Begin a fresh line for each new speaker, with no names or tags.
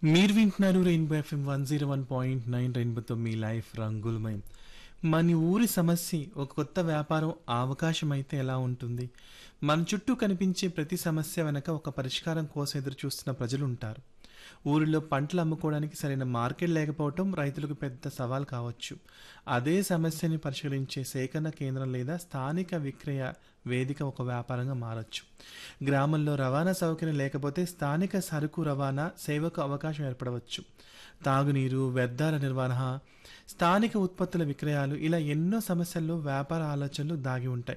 మీరు వింటున్నారు rainbow FM one zero one point nine రెయిన్బోతో మీ లైఫ్ రంగులమయం మన ఊరి సమస్య ఒక కొత్త వ్యాపారం అవకాశం అయితే ఎలా ఉంటుంది మన చుట్టూ కనిపించే ప్రతి సమస్య వెనక ఒక పరిష్కారం కోసం ఎదురు చూస్తున్న ప్రజలు ఉంటారు ఊరిలో పంటలు అమ్ముకోవడానికి సరైన మార్కెట్ లేకపోవటం రైతులకు పెద్ద సవాల్ కావచ్చు అదే సమస్యని పరిష్కరించే సేకరణ కేంద్రం లేదా స్థానిక విక్రయ వేదిక ఒక వ్యాపారంగా మారచ్చు గ్రామంలో రవాణా సౌకర్యం లేకపోతే స్థానిక సరుకు రవాణా సేవకు అవకాశం ఏర్పడవచ్చు తాగునీరు వ్యర్థాల నిర్వహణ స్థానిక ఉత్పత్తుల విక్రయాలు ఇలా ఎన్నో సమస్యల్లో వ్యాపార ఆలోచనలు దాగి ఉంటాయి